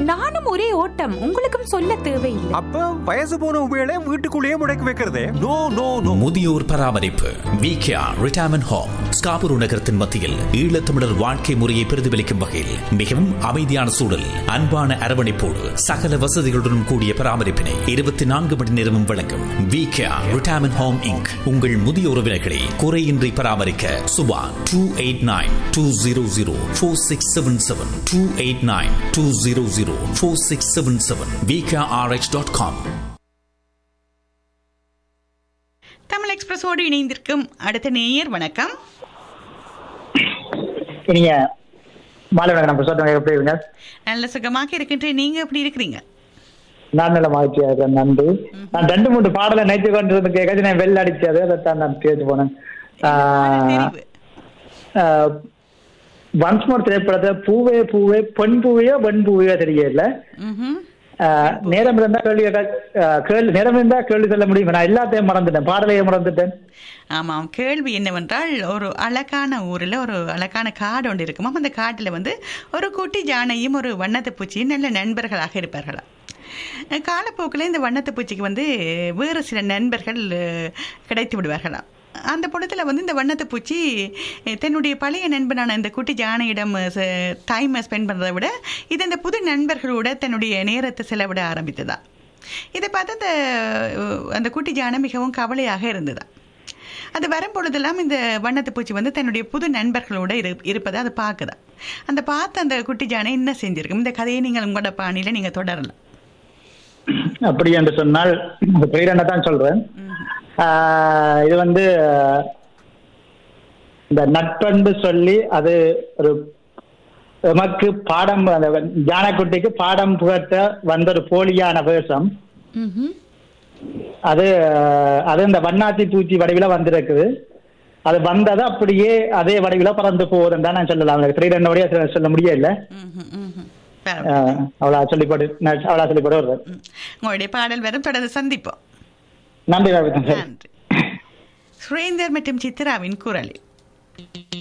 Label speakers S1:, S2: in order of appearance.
S1: நானும் ஒரே ஓட்டம் உங்களுக்கும் சொல்ல தேவையில்லை
S2: அப்ப வயசு போன உபயோக வீட்டுக்குள்ளேயே முடக்கி வைக்கிறதே நோ நோ நோ
S3: முதியோர் பராமரிப்பு விகேஆர் ரிட்டையர்மெண்ட் ஹோம் ஸ்காபுரு நகரத்தின் மத்தியில் ஈழத்தமிழர் வாழ்க்கை முறையை பிரதிபலிக்கும் வகையில் மிகவும் அமைதியான சூழல் அன்பான அரவணைப்போடு சகல வசதிகளுடன் கூடிய பராமரிப்பினை இருபத்தி நான்கு மணி நேரமும் வழங்கும் விகேஆர் ரிட்டையர்மெண்ட் ஹோம் இங்க் உங்கள் முதிய உறவினர்களை குறையின்றி பராமரிக்க Subha two eight nine two zero zero four six seven seven two eight nine two zero zero four six seven seven VKRH dot com
S4: Tamil எக்ஸ்பிரஸோடு இணைந்திருக்கும் அடுத்த நேயர் வணக்கம்
S5: நீங்க மாலை வணக்கம் நம்ம சொல்றவங்க எப்படி இருங்க
S4: நல்ல சுகமாக இருக்கின்ற நீங்க எப்படி இருக்கிறீங்க
S5: நான் நல்ல மகிழ்ச்சியா இருக்கேன் நன்றி நான் ரெண்டு மூணு பாடலை நினைச்சு கொண்டு இருந்து கேட்காச்சு நான் வெள்ள அடிச்சது அதைத்தான் நான் பேசி போனேன்
S4: தெரிவு
S5: ஒன்ஸ் மோர் திரைப்படத்தை பூவே பூவே பொன் பூவையோ வெண் பூவையோ தெரியல
S4: ம்ஹும்.
S5: ஆஹ், நேரம் இருந்தா கேள்வி கேட்க- ஆஹ், கேள்வி நேரம் இருந்தா கேள்வி சொல்ல முடியும் நான் எல்லாத்தையும் மறந்துட்டேன் பாடலையும் மறந்துட்டேன்
S4: ஆமாம் கேள்வி என்னவென்றால் ஒரு அழகான ஊரில் ஒரு அழகான காடு ஒன்று இருக்குமாம் அந்த காட்டில் வந்து ஒரு குட்டி ஜானையும் ஒரு வண்ணத்து பூச்சியும் நல்ல நண்பர்களாக இருப்பார்களாம் அஹ் காலப்போக்கில் இந்த வண்ணத்து பூச்சிக்கு வந்து வேறு சில நண்பர்கள் அஹ், கிடைத்து விடுவார்களாம் அந்த பொழுதுல வந்து இந்த வண்ணத்து பூச்சி அஹ், தன்னுடைய பழைய நண்பனான இந்த குட்டி ஜானையிடம் டைமை ஸ்பெண்ட் பண்ணுறதை விட இது இந்த புது நண்பர்களோட தன்னுடைய நேரத்தை செலவிட ஆரம்பித்ததா இதை பார்த்து அந்த அஹ், அந்த குட்டி ஜானை மிகவும் கவலையாக இருந்ததா அது வரும்பொழுதெல்லாம் இந்த வண்ணத்து பூச்சி வந்து தன்னுடைய புது நண்பர்களோட இரு இருப்பதை அதை பார்க்குதா அந்த பார்த்து அந்த குட்டி ஜானை என்ன செஞ்சிருக்கும் இந்த கதையை நீங்கள் உங்களோட பாணியில் நீங்கள் தொடரலாம்
S5: அப்படி என்று சொன்னால் பெயரெண்ண தான் சொல்றேன் ஆஹ், இது வந்து ஆஹ், இந்த நட்பண்பு சொல்லி அது ஒரு எமக்கு பாடம் அந்த ஜானக்குட்டிக்கு பாடம் புகட்ட வந்த ஒரு போலியான வேஷம்
S4: ம்ஹும்.
S5: அது ஆஹ், அது இந்த வண்ணாத்தி பூச்சி வடிவில வந்திருக்குது அது வந்தது அப்படியே அதே வடிவில பறந்து போகுதுன்னு தான் நான் சொல்லலாம் திரையிடனோடய சொல்ல முடியல
S4: ம்ஹும், ம்ஹும். பரவாயில்ல.
S5: ஆஹ், அவ்வளோ சொல்லி போட்டு நான் அவ்வளோ சொல்லி போட்டு வருவேன்
S4: ம். உங்களுடைய பாடல் வரும் தொடர்ந்து சந்திப்போம்
S5: நன்றி ராவிதன் சார்
S4: நன்றி சுரேந்தர் மற்றும் சித்ராவின் குரலில்